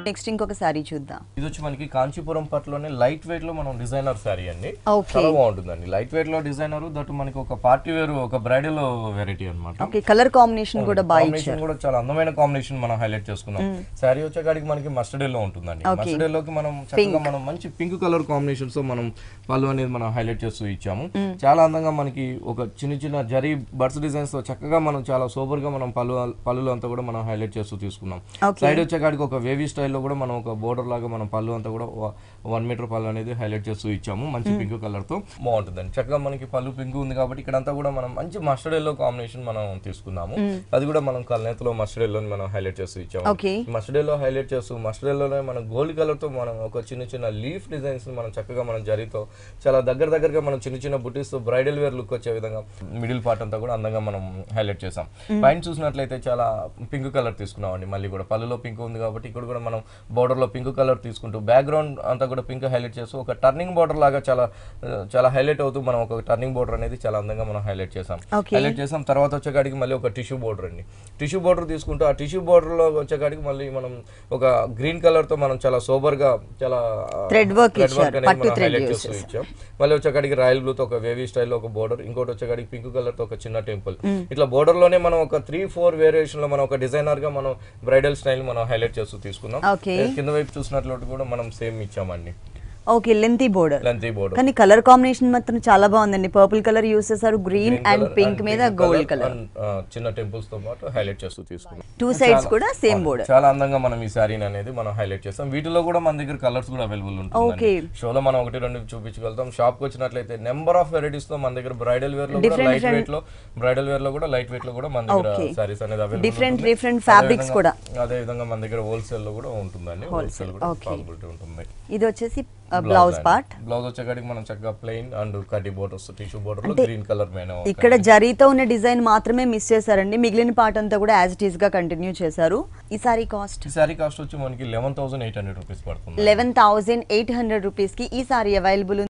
Next ఇంకొక శారీ చూద్దాం ఇది వచ్చి మనకి కాంచీపురం పట్టులోనే లైట్ వెయిట్ లో మనం డిజైనర్ శారీ అండి Okay. చాలా బాగుంటుందండి లైట్ వెయిట్ లో డిజైనర్ దట్ మనకి ఒక పార్టీ వేర్ ఒక బ్రైడల్ వెరైటీ అన్నమాట ఓకే కలర్ కాంబినేషన్ కూడా బాగా ఇచ్చారు కాంబినేషన్ కూడా చాలా అందమైన కాంబినేషన్ మనం హైలైట్ చేసుకున్నాం శారీ వచ్చేకాడికి మనకి మస్టర్డ్ ఎల్లో ఉంటుందండి మస్టర్డ్ ఎల్లోకి మనం చక్కగా మనం మంచి పింక్ కలర్ కాంబినేషన్స్ తో మనం పళ్ళు అనేది మనం హైలైట్ చేస్తూ ఇచ్చాము చాలా అందంగా మనకి ఒక చిన్న చిన్న జరీ బర్డ్స్ డిజైన్స్ తో చక్కగా మనం చాలా సూపర్ గా మనం పళ్ళు పళ్ళు అంతా కూడా మనం హైలైట్ చేస్తూ తీసుకున్నాం Okay. సైడ్ వచ్చేకాడికి ఒక వేవీ స్టైల్లో కూడా మనం ఒక బోర్డర్ లాగా మనం పళ్ళు అంతా కూడా వన్ మీటర్ పళ్ళు అనేది హైలైట్ చేస్తూ ఇచ్చాము మంచి పింక్ కలర్ తో బాగుంటుందండి చక్కగా మనకి పళ్ళు పింక్ ఉంది కాబట్టి ఇక్కడంతా కూడా మనం మంచి మస్టర్డ్ ఎల్లో కాంబినేషన్ మనం తీసుకున్నాము అది కూడా మనం కల్నేతలో మస్టర్డ్ ఎల్లో మనం హైలైట్ చేస్తూ ఇచ్చాము ఓకే మస్టర్డ్ ఎల్లో హైలైట్ చేస్తూ మస్టర్డ్ ఎల్లోనే మనం గోల్డ్ కలర్ తో మనం ఒక చిన్న చిన్న లీఫ్ డిజైన్స్ మనం చక్కగా మనం జరీతో చాలా దగ్గర దగ్గరగా మనం చిన్న చిన్న బుటీస్ తో బ్రైడల్ వేర్ లుక్ వచ్చే విధంగా మిడిల్ పార్ట్ అంతా కూడా అందంగా మనం హైలైట్ చేసాం పైన చూసినట్లయితే చాలా పింక్ కలర్ తీసుకున్నామండి మళ్ళీ కూడా పళ్ళులో పింక్ ఉంది కాబట్టి ఇక్కడ కూడా మనం బోర్డర్ లో పింక్ కలర్ తీసుకుంటూ బ్యాక్గ్రౌండ్ అంతా కూడా పింక్ హైలైట్ చేస్తూ ఒక టర్నింగ్ బోర్డర్ లాగా చాలా ఆ, చాలా హైలైట్ అవుతూ మనం ఒక టర్నింగ్ బోర్డర్ అనేది చాలా అందంగా మనం హైలైట్ చేసాం Okay. హైలైట్ చేసాం తర్వాత వచ్చేకాడికి మళ్ళీ ఒక టిష్యూ బోర్డర్ అండి టిష్యూ బోర్డర్ తీసుకుంటూ ఆ టిష్యూ బోర్డర్ లో వచ్చేకాడికి మళ్ళీ మనం ఒక గ్రీన్ కలర్ తో మనం చాలా సోబర్ గా చాలా Thread work thread ఇచ్చారు. అనేది పట్టు మనం thread highlight use చేస్తూ ఇచ్చాం మళ్ళీ వచ్చేకాడికి రాయల్ బ్లూ తో ఒక వేవీ స్టైల్ లో ఒక బోర్డర్ ఇంకోటి వచ్చేకాడికి పింక్ కలర్ తో ఒక చిన్న టెంపుల్ ఇట్లా బోర్డర్ లోనే మనం ఒక త్రీ ఫోర్ వేరియేషన్ లో మనం ఒక డిజైనర్ గా మనం బ్రైడల్ స్టైల్ మనం హైలైట్ చేస్తూ తీసుకున్నాం ఓకే కింద వైపు చూసినట్లు కూడా మనం సేమ్ ఇచ్చామండి okay lengthy border lengthy border కానీ కలర్ కాంబినేషన్ మాత్రం చాలా బాగుందండి పర్పుల్ కలర్ యూస్ చేశారు గ్రీన్ అండ్ పింక్ మీద గోల్డ్ కలర్ చిన్న టెంపుల్స్ తో పాటు హైలైట్ చేస్తూ తీసుకున్నాం టూ సైడ్స్ కూడా సేమ్ బోర్డర్ చాలా అందంగా మనం ఈ శారీని అనేది మనం హైలైట్ చేస్తాం వీటిలో కూడా మన దగ్గర కలర్స్ కూడా అవైలబుల్ Okay. ఉంటుంది షోలో మనం ఒకటి రెండు చూపించగలుగుతాం షాప్ కి వచ్చినట్లయితే నెంబర్ ఆఫ్ వెరైటీస్ లో మన దగ్గర బ్రైడల్ వేర్ లో కూడా లైట్ వెయిట్ లో బ్రైడల్ వేర్ లో కూడా లైట్ వెయిట్ లో కూడా మన దగ్గర Okay. శారీస్ అనేది అవైలబుల్ Different, different fabrics కూడా. అదే విధంగా మన దగ్గర హోల్సేల్ లో కూడా ఉంటుందండి హోల్సేల్ కూడా okay. పాసిబిలిటీ ఉంటుంది ఇది వచ్చేసి బ్లౌజ్ పార్ట్ బ్లౌజ్ వచ్చేకాడికి మనం చక్కగా ప్లెయిన్ అండ్ కడ్డీ బోర్డర్స్ టిష్యూ బోర్డర్ లో గ్రీన్ కలర్ మీద ఇక్కడ జరీతో ఉన్న డిజైన్ మాత్రమే మిస్ చేశారండి మిగిలిన పార్ట్ అంతా కూడా యాజ్ ఇట్ ఈస్ గా కంటిన్యూ చేశారు ఈ సారీ కాస్ట్ ఈ శారీ కాస్ట్ వచ్చి మనకి eleven thousand eight hundred rupees పడుతుంది eleven thousand eight hundred rupees కి ఈ సారీ అవైలబుల్